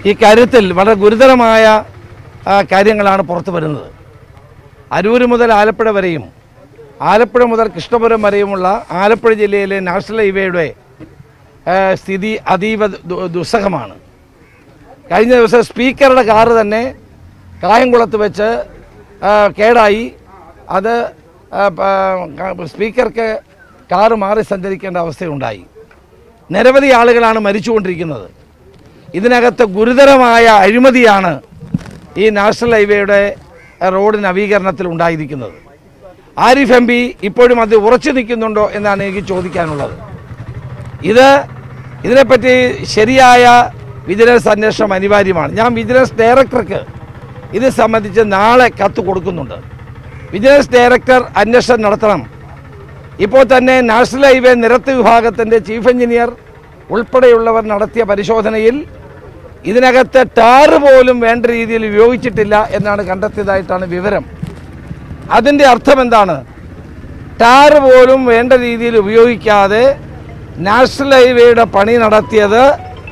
ഈ കാര്യത്തിൽ വളരെ ഗുരുതരമായ ആ, കാര്യങ്ങളാണ് പുറത്തു വരുന്നത് അരൂർ മുതൽ ആലപ്പുഴ വരെയും ആലപ്പുഴ മുതൽ കൃഷ്ണപുരം വരെയുമുള്ള ആലപ്പുഴ ജില്ലയിലെ നാഷണൽ ഹൈവേയുടെ ആ, സ്ഥിതി അതീവ ദു- ദുസ്സഹമാണ് കഴിഞ്ഞ ദിവസം സ്പീക്കറുടെ കാറ് തന്നെ കായംകുളത്ത് വെച്ച് ആ, കേടായി അത് ആ, പ- സ്പീക്കർക്ക് കാറ് മാറി സഞ്ചരിക്കേണ്ട അവസ്ഥയുണ്ടായി നിരവധി ആളുകളാണ് മരിച്ചുകൊണ്ടിരിക്കുന്നത് ഇതിനകത്ത് ഗുരുതരമായ അഴിമതിയാണ് ഈ നാഷണൽ ഹൈവേയുടെ റോഡ് നവീകരണത്തിൽ ഉണ്ടായിരിക്കുന്നത് ആരിഫ് എം പി ഇപ്പോഴും അത് ഉറച്ചു നിൽക്കുന്നുണ്ടോ എന്നാണ് എനിക്ക് ചോദിക്കാനുള്ളത് ഇത് ഇതിനെപ്പറ്റി ശരിയായ വിജിലൻസ് അന്വേഷണം അനിവാര്യമാണ് ഞാൻ വിജിലൻസ് ഡയറക്ടർക്ക് ഇത് സംബന്ധിച്ച് നാളെ കത്ത് കൊടുക്കുന്നുണ്ട് വിജിലൻസ് ഡയറക്ടർ അന്വേഷണം നടത്തണം ഇപ്പോൾ തന്നെ നാഷണൽ ഹൈവേ നിരത്ത് വിഭാഗത്തിൻ്റെ ചീഫ് എഞ്ചിനീയർ ഉൾപ്പെടെയുള്ളവർ നടത്തിയ പരിശോധനയിൽ ഇതിനകത്ത് ടാറ് പോലും വേണ്ട രീതിയിൽ ഉപയോഗിച്ചിട്ടില്ല എന്നാണ് കണ്ടെത്തിയതായിട്ടാണ് വിവരം അതിൻ്റെ അർത്ഥം എന്താണ് ടാറ് പോലും വേണ്ട രീതിയിൽ ഉപയോഗിക്കാതെ നാഷണൽ ഹൈവേയുടെ പണി നടത്തിയത്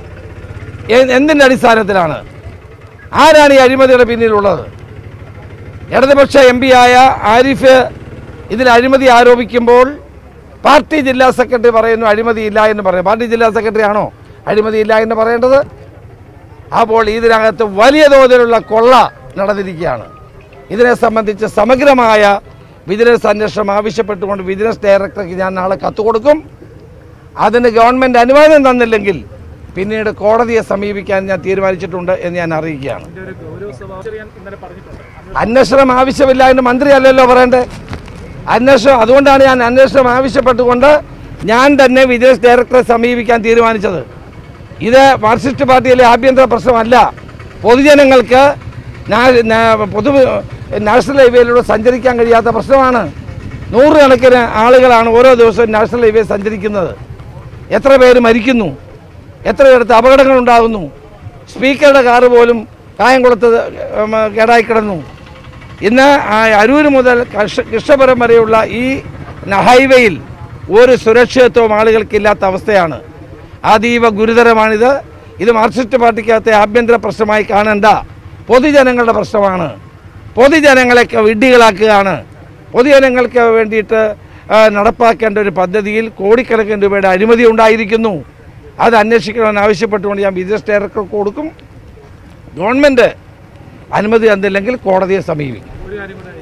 എ- എന്തിൻ്റെ അടിസ്ഥാനത്തിലാണ് ആരാണ് ഈ അഴിമതിയുടെ പിന്നിലുള്ളത് ഇടതുപക്ഷ എം പി ആയ ആരിഫ് ഇതിൽ അഴിമതി ആരോപിക്കുമ്പോൾ പാർട്ടി ജില്ലാ സെക്രട്ടറി പറയുന്നു അഴിമതിയില്ല എന്ന് പറയും പാർട്ടി ജില്ലാ സെക്രട്ടറി ആണോ അഴിമതിയില്ല എന്ന് പറയേണ്ടത് അപ്പോൾ ഇതിനകത്ത് വലിയ തോതിലുള്ള കൊള്ള നടന്നിരിക്കുകയാണ് ഇതിനെ സംബന്ധിച്ച് സമഗ്രമായ വിജിലൻസ് അന്വേഷണം ആവശ്യപ്പെട്ടുകൊണ്ട് വിജിലൻസ് ഡയറക്ടർക്ക് ഞാൻ നാളെ കത്ത് കൊടുക്കും അതിന് ഗവൺമെൻറ് അനുവാദം തന്നില്ലെങ്കിൽ പിന്നീട് കോടതിയെ സമീപിക്കാൻ ഞാൻ തീരുമാനിച്ചിട്ടുണ്ട് എന്ന് ഞാൻ അറിയിക്കുകയാണ് ഇതിന്റെ ഒരു ഗൗരവ സ്വഭാവം ഞാൻ ഇന്നലെ പറഞ്ഞിട്ടുണ്ട് അന്വേഷണം ആവശ്യമില്ല എന്ന് മന്ത്രി അല്ലല്ലോ പറയണ്ടേ അന്വേഷണം അതുകൊണ്ടാണ് ഞാൻ അന്വേഷണം ആവശ്യപ്പെട്ടുകൊണ്ട് ഞാൻ തന്നെ വിജിലൻസ് ഡയറക്ടറെ സമീപിക്കാൻ തീരുമാനിച്ചത് ഇത് മാർക്സിസ്റ്റ് പാർട്ടിയിലെ ആഭ്യന്തര പ്രശ്നമല്ല പൊതുജനങ്ങൾക്ക് നാ- നാ- പൊതു നാഷണൽ ഹൈവേയിലൂടെ സഞ്ചരിക്കാൻ കഴിയാത്ത പ്രശ്നമാണ് നൂറുകണക്കിന് ആളുകളാണ് ഓരോ ദിവസവും നാഷണൽ ഹൈവേ സഞ്ചരിക്കുന്നത് എത്ര പേര് മരിക്കുന്നു എത്ര പേർക്ക് അപകടങ്ങൾ ഉണ്ടാകുന്നു സ്പീക്കറുടെ കാറ് പോലും കായംകുളത്ത് ഉം, കേടായി കിടന്നു ഇന്ന് ആ അരൂര് മുതൽ കൃഷ- കൃഷ്ണപുരം വരെയുള്ള ഈ ന- ഹൈവേയിൽ ഒരു സുരക്ഷിതത്വം ആളുകൾക്കില്ലാത്ത അവസ്ഥയാണ് അതീവ ഗുരുതരമാണിത് ഇത് മാർക്സിസ്റ്റ് പാർട്ടിക്കകത്തെ ആഭ്യന്തര പ്രശ്നമായി കാണേണ്ട പൊതുജനങ്ങളുടെ പ്രശ്നമാണ് പൊതുജനങ്ങളെ ക- വിഡ്ഢികളാക്കുകയാണ് പൊതുജനങ്ങൾക്ക് വേണ്ടിയിട്ട് ആ, നടപ്പാക്കേണ്ട ഒരു പദ്ധതിയിൽ കോടിക്കണക്കിന് രൂപയുടെ അഴിമതി ഉണ്ടായിരിക്കുന്നു അത് അന്വേഷിക്കണമെന്ന് ആവശ്യപ്പെട്ടുകൊണ്ട് ഞാൻ വിജിലൻസ് ഡയറക്ടർക്ക് കൊടുക്കും ഗവൺമെൻറ് അനുമതി തന്നില്ലെങ്കിൽ കോടതിയെ സമീപിക്കും ഒരു കാര്യം കൂടെ